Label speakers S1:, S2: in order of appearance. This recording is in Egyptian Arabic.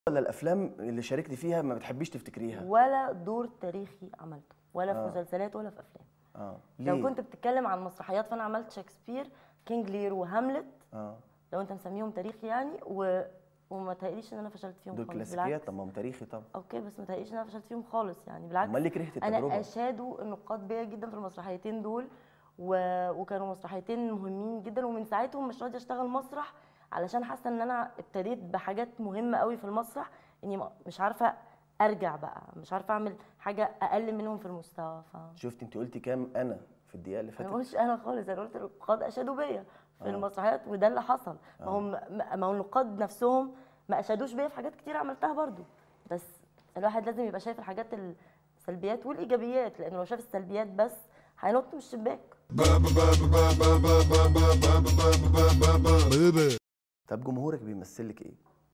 S1: ولا الافلام اللي شاركتي فيها ما بتحبيش تفتكريها
S2: ولا دور تاريخي عملته ولا في
S1: آه.
S2: مسلسلات ولا في افلام
S1: اه
S2: لو
S1: ليه؟
S2: كنت بتتكلم عن مسرحيات فانا عملت شكسبير كينج لير وهاملت
S1: اه
S2: لو انت مسميهم تاريخي يعني و... وما تهيأليش ان انا فشلت فيهم
S1: دول
S2: خالص
S1: كلاسيكيات
S2: بالعكس
S1: طب ما هم تاريخي طب
S2: اوكي بس ما تهيأليش ان انا فشلت فيهم خالص يعني بالعكس
S1: امال ليه كرهت
S2: انا
S1: التجربه
S2: اشادوا النقاد بيا جدا في المسرحيتين دول و... وكانوا مسرحيتين مهمين جدا ومن ساعتهم مش راضيه اشتغل مسرح علشان حاسه ان انا ابتديت بحاجات مهمه قوي في المسرح اني ما- مش عارفه ارجع بقى مش عارفه اعمل حاجه اقل منهم في المستوى ف
S1: شفت انت قلتي كام انا في الدقيقه اللي
S2: ما
S1: فاتت
S2: قلتش انا خالص انا قلت النقاد اشادوا بيا في
S1: آه.
S2: المسرحيات وده اللي حصل ما هم ما هو النقاد نفسهم ما اشادوش بيا في حاجات كتير عملتها برضو بس الواحد لازم يبقى شايف الحاجات السلبيات والايجابيات لانه لو شاف السلبيات بس هينط من الشباك
S1: طب جمهورك بيمثل لك ايه